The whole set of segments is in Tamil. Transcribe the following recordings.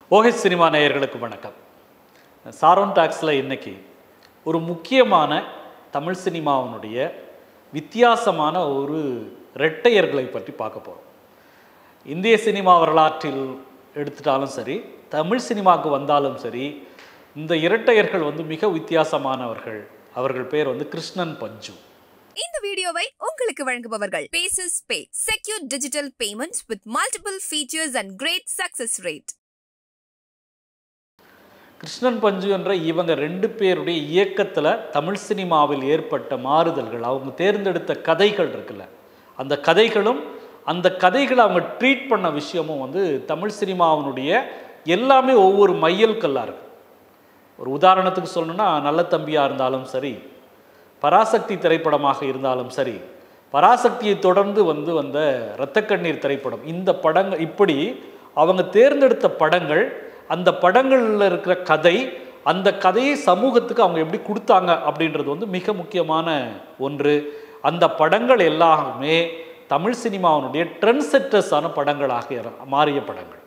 ஓஹெச் சினிமா நேயர்களுக்கு வணக்கம் சாரோன் டாக்ஸில் இன்னைக்கு ஒரு முக்கியமான தமிழ் சினிமாவினுடைய வித்தியாசமான ஒரு இரட்டையர்களை பற்றி பார்க்க போகிறோம் இந்திய சினிமா வரலாற்றில் எடுத்துட்டாலும் சரி தமிழ் சினிமாவுக்கு வந்தாலும் சரி இந்த இரட்டையர்கள் வந்து மிக வித்தியாசமானவர்கள் அவர்கள் பேர் வந்து கிருஷ்ணன் பஞ்சு இந்த வீடியோவை உங்களுக்கு வழங்குபவர்கள் பேசஸ் pay secure digital payments with multiple features and great success rate Krishnan Panju என்ற இவங்க ரெண்டு பேருடைய இயக்கத்தில் தமிழ் சினிமாவில் ஏற்பட்ட மாறுதல்கள் அவங்க தேர்ந்தெடுத்த கதைகள் இருக்குல்ல அந்த கதைகளும் அந்த கதைகளை அவங்க ட்ரீட் பண்ண விஷயமும் வந்து தமிழ் சினிமாவினுடைய எல்லாமே ஒவ்வொரு மையல் கல்லாக இருக்கு ஒரு உதாரணத்துக்கு சொல்லணும்னா நல்ல தம்பியாக இருந்தாலும் சரி பராசக்தி திரைப்படமாக இருந்தாலும் சரி பராசக்தியை தொடர்ந்து வந்து வந்த இரத்தக்கண்ணீர் திரைப்படம் இந்த படங்கள் இப்படி அவங்க தேர்ந்தெடுத்த படங்கள் அந்த படங்களில் இருக்கிற கதை அந்த கதையை சமூகத்துக்கு அவங்க எப்படி கொடுத்தாங்க அப்படின்றது வந்து மிக முக்கியமான ஒன்று அந்த படங்கள் எல்லாமே தமிழ் சினிமாவினுடைய ட்ரெண்ட் செட்டர்ஸான படங்களாக இற- மாறிய படங்கள்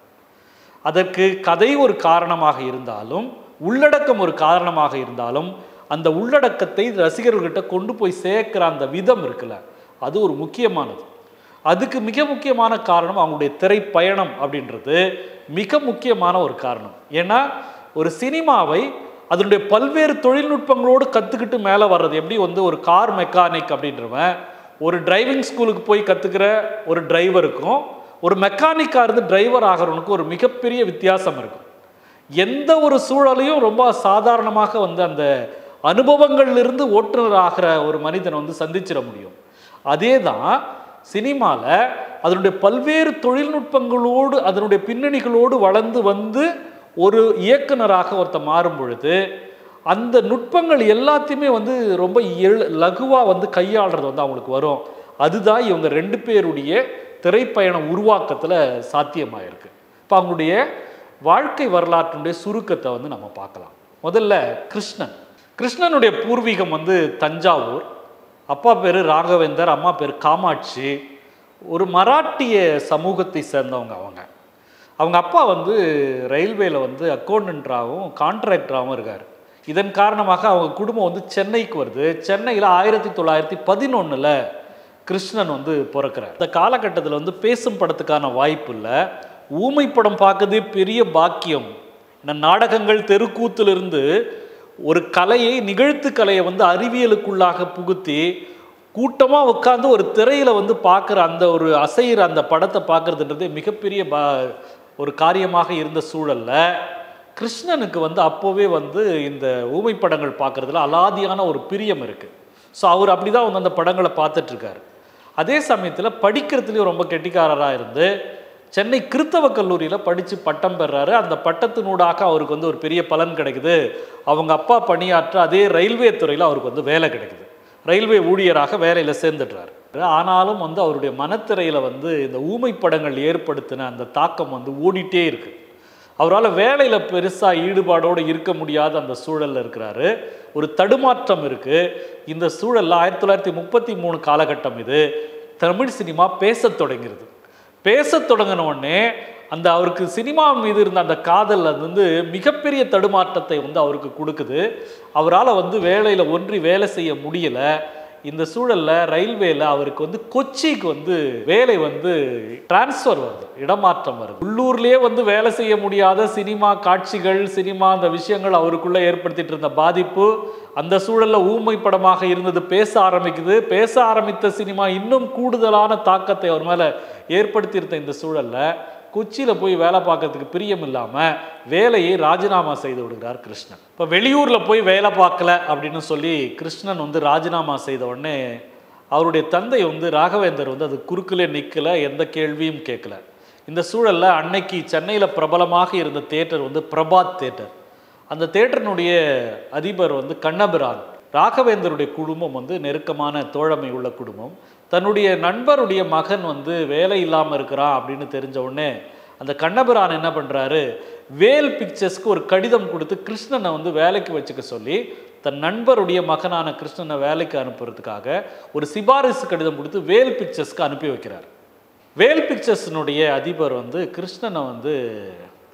அதற்கு கதை ஒரு காரணமாக இருந்தாலும் உள்ளடக்கம் ஒரு காரணமாக இருந்தாலும் அந்த உள்ளடக்கத்தை ரசிகர்கள்கிட்ட கொண்டு போய் சேர்க்கிற அந்த விதம் இருக்குல்ல அது ஒரு முக்கியமானது அதுக்கு மிக முக்கியமான காரணம் அவங்களுடைய திரைப்பயணம் அப்படின்றது மிக முக்கியமான ஒரு காரணம் ஏன்னா ஒரு சினிமாவை அதனுடைய பல்வேறு தொழில்நுட்பங்களோடு கற்றுக்கிட்டு மேலே வர்றது எப்படி வந்து ஒரு கார் மெக்கானிக் அப்படின்றவன் ஒரு டிரைவிங் ஸ்கூலுக்கு போய் கற்றுக்கிற ஒரு டிரைவருக்கும் ஒரு மெக்கானிக்காக இருந்து டிரைவர் ஆகிறவனுக்கும் ஒரு மிகப்பெரிய வித்தியாசம் இருக்கும் எந்த ஒரு சூழலையும் ரொம்ப சாதாரணமாக வந்து அந்த அனுபவங்கள்லிருந்து ஓட்டுநர் ஆகிற ஒரு மனிதனை வந்து சந்திச்சிட முடியும் அதே தான் சினிமாவில் அதனுடைய பல்வேறு தொழில்நுட்பங்களோடு அதனுடைய பின்னணிகளோடு வளர்ந்து வந்து ஒரு இயக்குனராக ஒருத்தர் மாறும் பொழுது அந்த நுட்பங்கள் எல்லாத்தையுமே வந்து ரொம்ப எள் லகுவாக வந்து கையாளுறது வந்து அவங்களுக்கு வரும் அதுதான் இவங்க ரெண்டு பேருடைய திரைப்பயணம் உருவாக்கத்தில் சாத்தியமாயிருக்கு இப்போ அவங்களுடைய வாழ்க்கை வரலாற்றினுடைய சுருக்கத்தை வந்து நம்ம பார்க்கலாம் முதல்ல கிருஷ்ணன் கிருஷ்ணனுடைய பூர்வீகம் வந்து தஞ்சாவூர் அப்பா பேர் ராகவேந்தர் அம்மா பேர் காமாட்சி ஒரு மராட்டிய சமூகத்தை சேர்ந்தவங்க அவங்க அவங்க அப்பா வந்து ரயில்வேல வந்து அக்கௌண்டன்ட்ராகவும் கான்ட்ராக்டராகவும் இருக்கார் இதன் காரணமாக அவங்க குடும்பம் வந்து சென்னைக்கு வருது சென்னையில் ஆயிரத்தி தொள்ளாயிரத்தி பதினொன்றில் கிருஷ்ணன் வந்து பிறக்கிறார் இந்த காலகட்டத்தில் வந்து பேசும் படத்துக்கான வாய்ப்பு இல்லை ஊமை படம் பார்க்கறதே பெரிய பாக்கியம் இந்த நாடகங்கள் தெருக்கூத்திலிருந்து ஒரு கலையை நிகழ்த்து கலையை வந்து அறிவியலுக்குள்ளாக புகுத்தி கூட்டமாக உட்காந்து ஒரு திரையில் வந்து பார்க்குற அந்த ஒரு அசைகிற அந்த படத்தை பார்க்குறதுன்றது மிகப்பெரிய பா ஒரு காரியமாக இருந்த சூழல்ல கிருஷ்ணனுக்கு வந்து அப்போவே வந்து இந்த ஊமை படங்கள் பார்க்குறதுல அலாதியான ஒரு பிரியம் இருக்குது ஸோ அவர் அப்படி தான் வந்து அந்த படங்களை பார்த்துட்ருக்காரு அதே சமயத்தில் படிக்கிறதுலேயும் ரொம்ப கெட்டிக்காரராக இருந்து சென்னை கிறித்தவ கல்லூரியில் படித்து பட்டம் பெறாரு அந்த பட்டத்தினூடாக அவருக்கு வந்து ஒரு பெரிய பலன் கிடைக்குது அவங்க அப்பா பணியாற்ற அதே ரயில்வே துறையில் அவருக்கு வந்து வேலை கிடைக்குது ரயில்வே ஊழியராக வேலையில் சேர்ந்துடுறாரு ஆனாலும் வந்து அவருடைய மனத்திரையில் வந்து இந்த ஊமை படங்கள் ஏற்படுத்தின அந்த தாக்கம் வந்து ஓடிட்டே இருக்கு அவரால் வேலையில் பெருசாக ஈடுபாடோடு இருக்க முடியாத அந்த சூழலில் இருக்கிறாரு ஒரு தடுமாற்றம் இருக்குது இந்த சூழலில் ஆயிரத்தி தொள்ளாயிரத்தி முப்பத்தி மூணு காலகட்டம் இது தமிழ் சினிமா பேசத் தொடங்கிறது பேசத் தொடங்கின உடனே அந்த அவருக்கு சினிமா மீது இருந்த அந்த காதல் அது வந்து மிகப்பெரிய தடுமாற்றத்தை வந்து அவருக்கு கொடுக்குது அவரால் வந்து வேலையில் ஒன்றி வேலை செய்ய முடியலை இந்த சூழல்ல ரயில்வேல அவருக்கு வந்து கொச்சிக்கு வந்து வேலை வந்து டிரான்ஸ்ஃபர் வருது இடமாற்றம் வருது உள்ளூர்லயே வந்து வேலை செய்ய முடியாத சினிமா காட்சிகள் சினிமா அந்த விஷயங்கள் அவருக்குள்ள ஏற்படுத்திட்டு இருந்த பாதிப்பு அந்த சூழல்ல ஊமை படமாக இருந்தது பேச ஆரம்பிக்குது பேச ஆரம்பித்த சினிமா இன்னும் கூடுதலான தாக்கத்தை அவர் மேல ஏற்படுத்தியிருந்த இந்த சூழல்ல கொச்சியில் போய் வேலை பார்க்கறதுக்கு பிரியம் இல்லாமல் வேலையை ராஜினாமா செய்து விடுகிறார் கிருஷ்ணன் இப்போ வெளியூரில் போய் வேலை பார்க்கல அப்படின்னு சொல்லி கிருஷ்ணன் வந்து ராஜினாமா செய்த உடனே அவருடைய தந்தை வந்து ராகவேந்தர் வந்து அது குறுக்கிலே நிற்கல எந்த கேள்வியும் கேட்கல இந்த சூழலில் அன்னைக்கு சென்னையில் பிரபலமாக இருந்த தேட்டர் வந்து பிரபாத் தேட்டர் அந்த தேட்டரினுடைய அதிபர் வந்து கண்ணபிரான் ராகவேந்தருடைய குடும்பம் வந்து நெருக்கமான தோழமை உள்ள குடும்பம் தன்னுடைய நண்பருடைய மகன் வந்து வேலை இல்லாமல் இருக்கிறான் அப்படின்னு தெரிஞ்ச உடனே அந்த கண்ணபிரான் என்ன பண்ணுறாரு வேல் பிக்சர்ஸ்க்கு ஒரு கடிதம் கொடுத்து கிருஷ்ணனை வந்து வேலைக்கு வச்சுக்க சொல்லி தன் நண்பருடைய மகனான கிருஷ்ணனை வேலைக்கு அனுப்புறதுக்காக ஒரு சிபாரிசு கடிதம் கொடுத்து வேல் பிக்சர்ஸ்க்கு அனுப்பி வைக்கிறார் வேல் பிக்சர்ஸினுடைய அதிபர் வந்து கிருஷ்ணனை வந்து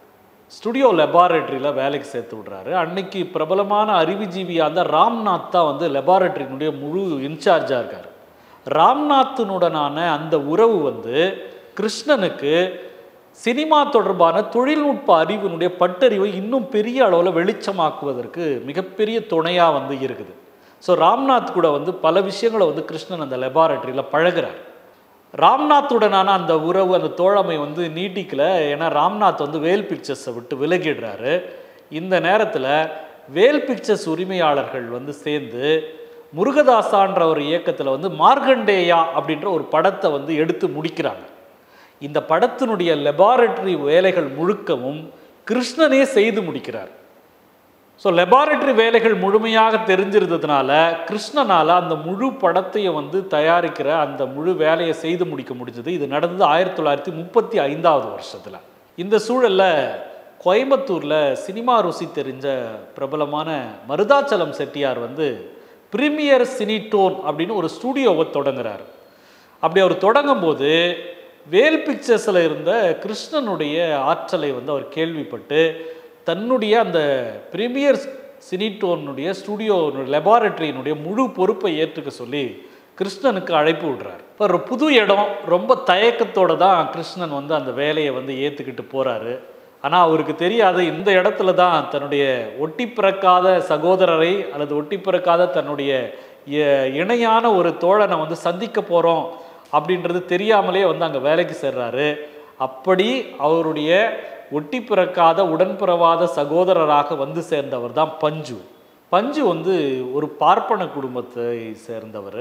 ஸ்டுடியோ லெபார்டரியில் வேலைக்கு சேர்த்து விடுறாரு அன்னைக்கு பிரபலமான அறிவுஜீவியாக இருந்த ராம்நாத் தான் வந்து லெபார்டரியினுடைய முழு இன்சார்ஜாக இருக்கார் ராம்நாத்தினுடனான அந்த உறவு வந்து கிருஷ்ணனுக்கு சினிமா தொடர்பான தொழில்நுட்ப அறிவினுடைய பட்டறிவை இன்னும் பெரிய அளவில் வெளிச்சமாக்குவதற்கு மிகப்பெரிய துணையாக வந்து இருக்குது ஸோ ராம்நாத் கூட வந்து பல விஷயங்களை வந்து கிருஷ்ணன் அந்த லெபார்டரியில் பழகுறார் ராம்நாத்துடனான அந்த உறவு அந்த தோழமை வந்து நீட்டிக்கல ஏன்னா ராம்நாத் வந்து வேல் பிக்சர்ஸை விட்டு விலகிடுறாரு இந்த நேரத்தில் வேல் பிக்சர்ஸ் உரிமையாளர்கள் வந்து சேர்ந்து முருகதாசான்ற ஒரு இயக்கத்தில் வந்து மார்கண்டேயா அப்படின்ற ஒரு படத்தை வந்து எடுத்து முடிக்கிறாங்க இந்த படத்தினுடைய லெபார்டரி வேலைகள் முழுக்கவும் கிருஷ்ணனே செய்து முடிக்கிறார் ஸோ லெபார்டரி வேலைகள் முழுமையாக தெரிஞ்சிருந்ததுனால கிருஷ்ணனால் அந்த முழு படத்தையும் வந்து தயாரிக்கிற அந்த முழு வேலையை செய்து முடிக்க முடிஞ்சது இது நடந்தது ஆயிரத்தி தொள்ளாயிரத்தி முப்பத்தி ஐந்தாவது வருஷத்தில் இந்த சூழலில் கோயம்புத்தூரில் சினிமா ருசி தெரிஞ்ச பிரபலமான மருதாச்சலம் செட்டியார் வந்து பிரீமியர் சினிடோன் அப்படின்னு ஒரு ஸ்டூடியோவை தொடங்குறார் அப்படி அவர் தொடங்கும்போது வேல் பிக்சர்ஸில் இருந்த கிருஷ்ணனுடைய ஆற்றலை வந்து அவர் கேள்விப்பட்டு தன்னுடைய அந்த பிரீமியர் சினிடோனுடைய ஸ்டுடியோ லெபார்டரியினுடைய முழு பொறுப்பை ஏற்றுக்க சொல்லி கிருஷ்ணனுக்கு அழைப்பு விடுறார் இப்போ ஒரு புது இடம் ரொம்ப தயக்கத்தோட தான் கிருஷ்ணன் வந்து அந்த வேலையை வந்து ஏற்றுக்கிட்டு போகிறாரு ஆனால் அவருக்கு தெரியாது இந்த இடத்துல தான் தன்னுடைய ஒட்டி பிறக்காத சகோதரரை அல்லது ஒட்டி பிறக்காத தன்னுடைய இ- இணையான ஒரு தோழனை வந்து சந்திக்க போகிறோம் அப்படின்றது தெரியாமலே வந்து அங்கே வேலைக்கு சேர்றாரு அப்படி அவருடைய ஒட்டி பிறக்காத உடன்பிறவாத சகோதரராக வந்து சேர்ந்தவர் தான் பஞ்சு பஞ்சு வந்து ஒரு பார்ப்பன குடும்பத்தை சேர்ந்தவர்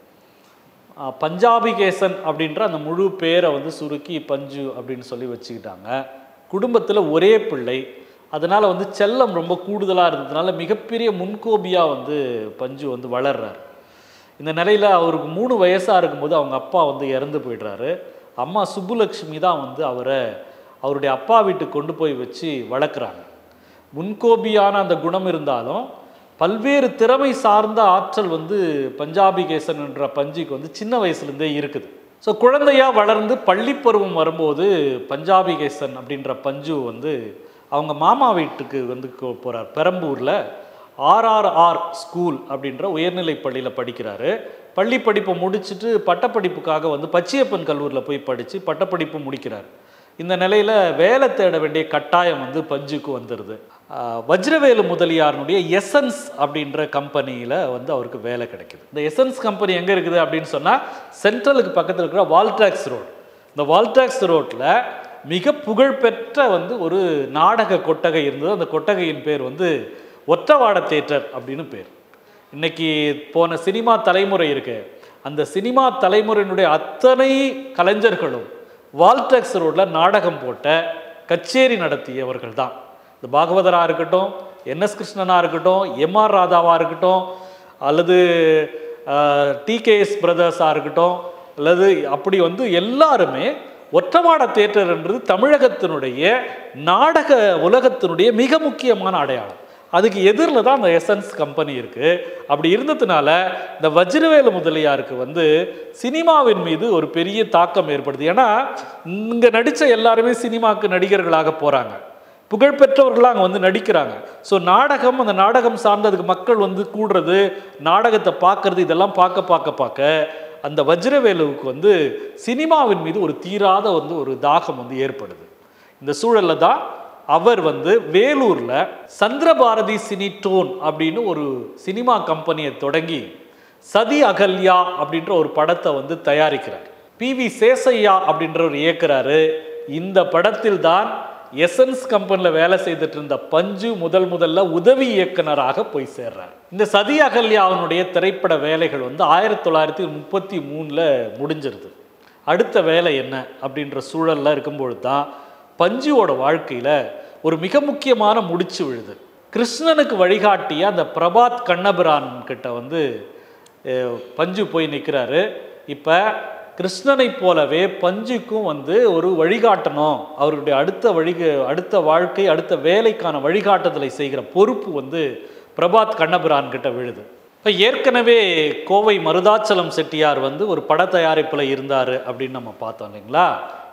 ஆஹ் பஞ்சாபிகேசன் அப்படின்ற அந்த முழு பேரை வந்து சுருக்கி பஞ்சு அப்படின்னு சொல்லி வச்சுக்கிட்டாங்க குடும்பத்தில் ஒரே பிள்ளை அதனால் வந்து செல்லம் ரொம்ப கூடுதலாக இருந்ததுனால மிகப்பெரிய முன்கோபியாக வந்து பஞ்சு வந்து வளர்றார் இந்த நிலையில் அவருக்கு மூணு வயசாக இருக்கும்போது அவங்க அப்பா வந்து இறந்து போயிடுறாரு அம்மா சுப்புலக்ஷ்மி தான் வந்து அவரை அவருடைய அப்பா வீட்டுக்கு கொண்டு போய் வச்சு வளர்க்குறாங்க முன்கோபியான அந்த குணம் இருந்தாலும் பல்வேறு திறமை சார்ந்த ஆற்றல் வந்து பஞ்சாபிகேசன் என்ற பஞ்சுக்கு வந்து சின்ன வயசுலேருந்தே இருக்குது ஸோ குழந்தையா வளர்ந்து பள்ளி பருவம் வரும்போது பஞ்சாபிகேசன் அப்படின்ற பஞ்சு வந்து அவங்க மாமா வீட்டுக்கு வந்து கொ- போறார் பெரம்பூரில் ஆர்ஆர்ஆர் ஸ்கூல் அப்படின்ற உயர்நிலைப் பள்ளியில் படிக்கிறாரு பள்ளி படிப்பை முடிச்சுட்டு பட்டப்படிப்புக்காக வந்து பச்சையப்பன் கல்லூரியில் போய் படித்து பட்டப்படிப்பு முடிக்கிறார் இந்த நிலையில் வேலை தேட வேண்டிய கட்டாயம் வந்து பஞ்சுக்கு வந்துடுது ஆஹ் வஜ்ரவேலு முதலியாரனுடைய எசன்ஸ் அப்படின்ற கம்பெனியில் வந்து அவருக்கு வேலை கிடைக்குது இந்த எசன்ஸ் கம்பெனி எங்கே இருக்குது அப்படின்னு சொன்னால் சென்ட்ரலுக்கு பக்கத்தில் இருக்கிற வால்டாக்ஸ் ரோட் இந்த வால்டாக்ஸ் ரோட்டில் மிக புகழ்பெற்ற வந்து ஒரு நாடக கொட்டகை இருந்தது அந்த கொட்டகையின் பேர் வந்து ஒற்றவாட தேட்டர் அப்படின்னு பேர் இன்னைக்கு போன சினிமா தலைமுறை இருக்கு அந்த சினிமா தலைமுறையினுடைய அத்தனை கலைஞர்களும் வால்டெக்ஸ் ரோட்ல நாடகம் போட்ட கச்சேரி நடத்தியவர்கள் தான் இந்த பாகவதரா இருக்கட்டும் என்எஸ் கிருஷ்ணனா இருக்கட்டும் எம்ஆர் ராதாவா இருக்கட்டும் அல்லது டிகேஎஸ் பிரதர்ஸாக இருக்கட்டும் அல்லது அப்படி வந்து எல்லாருமே ஒற்றவாட தேட்டர்ன்றது தமிழகத்தினுடைய நாடக உலகத்தினுடைய மிக முக்கியமான அடையாளம் அதுக்கு எதிரில் தான் அந்த எசன்ஸ் கம்பெனி இருக்குது அப்படி இருந்ததுனால இந்த வஜ்ரவேலு முதலியாருக்கு வந்து சினிமாவின் மீது ஒரு பெரிய தாக்கம் ஏற்படுது ஏன்னா இங்கே நடித்த எல்லாருமே சினிமாவுக்கு நடிகர்களாக போகிறாங்க புகழ்பெற்றவர்களாக அங்கே வந்து நடிக்கிறாங்க ஸோ நாடகம் அந்த நாடகம் சார்ந்ததுக்கு மக்கள் வந்து கூடுறது நாடகத்தை பார்க்கறது இதெல்லாம் பார்க்க பார்க்க பார்க்க அந்த வஜ்ரவேலுவுக்கு வந்து சினிமாவின் மீது ஒரு தீராத வந்து ஒரு தாகம் வந்து ஏற்படுது இந்த சூழல்ல தான் அவர் வந்து வேலூர்ல சந்திரபாரதி சினிடோன் அப்படின்னு ஒரு சினிமா கம்பெனியை தொடங்கி சதி அகல்யா அப்படின்ற ஒரு படத்தை வந்து தயாரிக்கிறார் பி வி சேசையா அப்படின்றவர் இயக்குறாரு இந்த படத்தில் தான் எசன்ஸ் கம்பெனியில் வேலை செய்துட்டு இருந்த பஞ்சு முதல் முதல்ல உதவி இயக்குனராக போய் சேர்றார் இந்த சதி அகல்யாவினுடைய திரைப்பட வேலைகள் வந்து ஆயிரத்தி தொள்ளாயிரத்தி முப்பத்தி மூணில் முடிஞ்சிருது அடுத்த வேலை என்ன அப்படின்ற சூழல்ல இருக்கும்பொழுது தான் பஞ்சுவோட வாழ்க்கையில ஒரு மிக முக்கியமான முடிச்சு விழுது கிருஷ்ணனுக்கு வழிகாட்டிய அந்த பிரபாத் கண்ணபிரான் கிட்ட வந்து அஹ், பஞ்சு போய் நிற்கிறாரு இப்போ கிருஷ்ணனை போலவே பஞ்சுக்கும் வந்து ஒரு வழிகாட்டணும் அவருடைய அடுத்த வழி அடுத்த வாழ்க்கை அடுத்த வேலைக்கான வழிகாட்டுதலை செய்கிற பொறுப்பு வந்து பிரபாத் கண்ணபிரான் கிட்ட விழுது இப்போ ஏற்கனவே கோவை மருதாச்சலம் செட்டியார் வந்து ஒரு பட தயாரிப்பில் இருந்தார் அப்படின்னு நம்ம பார்த்தோம் இல்லைங்களா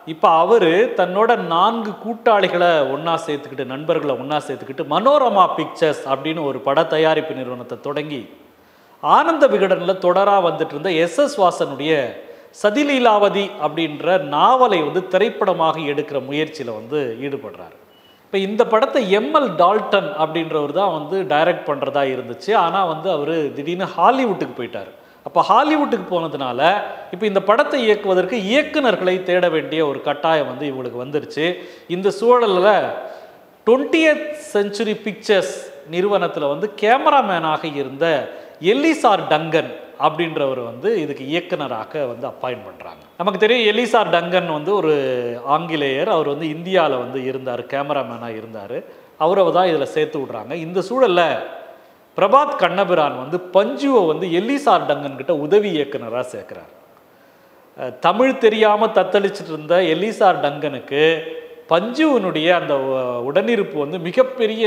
இப்போ அவர் தன்னோட நான்கு கூட்டாளிகளை ஒன்றா சேர்த்துக்கிட்டு நண்பர்களை ஒன்றா சேர்த்துக்கிட்டு மனோரமா பிக்சர்ஸ் அப்படின்னு ஒரு பட தயாரிப்பு நிறுவனத்தை தொடங்கி ஆனந்த விகடனில் தொடராக வந்துட்டு இருந்த எஸ் எஸ் வாசனுடைய சதிலீலாவதி அப்படின்ற நாவலை வந்து திரைப்படமாக எடுக்கிற முயற்சியில் வந்து ஈடுபடுறாரு இப்போ இந்த படத்தை எம்எல் டால்டன் அப்படின்றவர் தான் வந்து டைரக்ட் பண்ணுறதா இருந்துச்சு ஆனால் வந்து அவர் திடீர்னு ஹாலிவுட்டுக்கு போயிட்டார் அப்போ ஹாலிவுட்டுக்கு போனதுனால இப்போ இந்த படத்தை இயக்குவதற்கு இயக்குனர்களை தேட வேண்டிய ஒரு கட்டாயம் வந்து இவங்களுக்கு வந்துருச்சு இந்த சூழலில் டுவெண்ட்டியத் செஞ்சுரி பிக்சர்ஸ் நிறுவனத்தில் வந்து கேமராமேனாக இருந்த எல்லிசார் டங்கன் அப்படின்றவர் வந்து இதுக்கு இயக்குனராக வந்து அப்பாயின்ட் பண்ணுறாங்க நமக்கு தெரியும் எலிசார் டங்கன் வந்து ஒரு ஆங்கிலேயர் அவர் வந்து இந்தியாவில் வந்து இருந்தார் கேமராமேனாக இருந்தார் அவரை தான் இதில் சேர்த்து விட்றாங்க இந்த சூழலில் பிரபாத் கண்ணபிரான் வந்து பஞ்சுவை வந்து எல்லிசார் டங்கன் கிட்ட உதவி இயக்குனராக சேர்க்குறார் அஹ் தமிழ் தெரியாமல் தத்தளிச்சிட்டு இருந்த எலிசார் டங்கனுக்கு பஞ்சுவனுடைய அந்த உ- உடனிருப்பு வந்து மிகப்பெரிய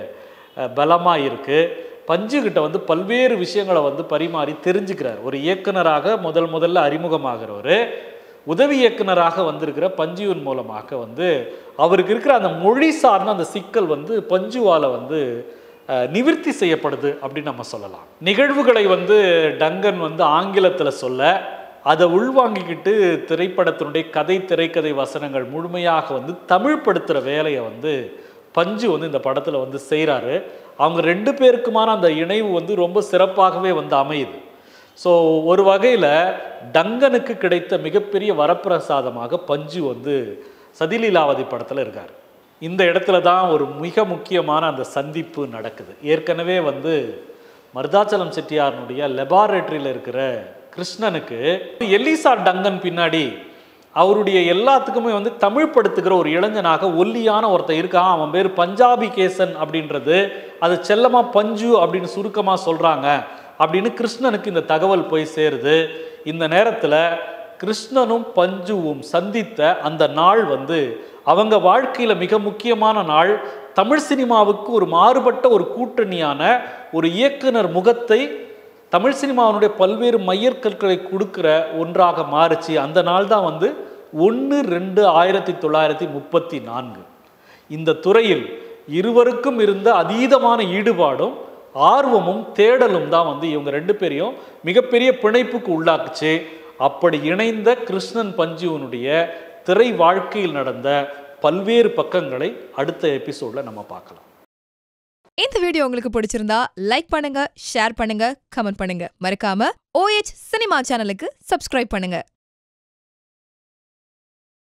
பலமாக இருக்குது பஞ்சுகிட்ட வந்து பல்வேறு விஷயங்களை வந்து பரிமாறி தெரிஞ்சுக்கிறார் ஒரு இயக்குனராக முதல் முதல்ல அறிமுகமாகிறவர் உதவி இயக்குனராக வந்திருக்கிற பஞ்சுவின் மூலமாக வந்து அவருக்கு இருக்கிற அந்த மொழி சார்ந்த அந்த சிக்கல் வந்து பஞ்சுவால் வந்து அஹ், நிவிர்த்தி செய்யப்படுது அப்படின்னு நம்ம சொல்லலாம் நிகழ்வுகளை வந்து டங்கன் வந்து ஆங்கிலத்தில் சொல்ல அதை உள்வாங்கிக்கிட்டு திரைப்படத்தினுடைய கதை திரைக்கதை வசனங்கள் முழுமையாக வந்து தமிழ்படுத்துகிற வேலையை வந்து பஞ்சு வந்து இந்த படத்தில் வந்து செய்கிறாரு அவங்க ரெண்டு பேருக்குமான அந்த இணைவு வந்து ரொம்ப சிறப்பாகவே வந்து அமையுது ஸோ ஒரு வகையில் டங்கனுக்கு கிடைத்த மிகப்பெரிய வரப்பிரசாதமாக பஞ்சு வந்து சதிலீலாவதி படத்தில் இருக்கார் இந்த இடத்துல தான் ஒரு மிக முக்கியமான அந்த சந்திப்பு நடக்குது ஏற்கனவே வந்து மருதாச்சலம் செட்டியாரனுடைய லெபார்டரியில் இருக்கிற கிருஷ்ணனுக்கு எல்லிசார் டங்கன் பின்னாடி அவருடைய எல்லாத்துக்குமே வந்து தமிழ் படுத்துகிற ஒரு இளைஞனாக ஒல்லியான ஒருத்தன் இருக்கான் அவன் பேர் பஞ்சாபி கேசன் அப்படின்றது அது செல்லமாக பஞ்சு அப்படின்னு சுருக்கமாக சொல்கிறாங்க அப்படின்னு கிருஷ்ணனுக்கு இந்த தகவல் போய் சேருது இந்த நேரத்தில் கிருஷ்ணனும் பஞ்சுவும் சந்தித்த அந்த நாள் வந்து அவங்க வாழ்க்கையில் மிக முக்கியமான நாள் தமிழ் சினிமாவுக்கு ஒரு மாறுபட்ட ஒரு கூட்டணியான ஒரு இயக்குனர் முகத்தை தமிழ் சினிமாவினுடைய பல்வேறு மையற்கற்களை கொடுக்கிற ஒன்றாக மாறுச்சு அந்த நாள் தான் வந்து ஒன்று ரெண்டு ஆயிரத்தி தொள்ளாயிரத்தி முப்பத்தி நான்கு இந்த துறையில் இருவருக்கும் இருந்த அதீதமான ஈடுபாடும் ஆர்வமும் தேடலும் தான் வந்து இவங்க ரெண்டு பேரையும் மிகப்பெரிய பிணைப்புக்கு உள்ளாக்குச்சு அப்படி இணைந்த கிருஷ்ணன் பஞ்சுவனுடைய திரை வாழ்க்கையில் நடந்த பல்வேறு பக்கங்களை அடுத்த எபிசோடில் நம்ம பார்க்கலாம் இந்த வீடியோ உங்களுக்கு பிடிச்சிருந்தா லைக் பண்ணுங்க ஷேர் பண்ணுங்க கமெண்ட் பண்ணுங்க மறக்காம ஓஎச் சினிமா சேனலுக்கு சப்ஸ்கிரைப் பண்ணுங்க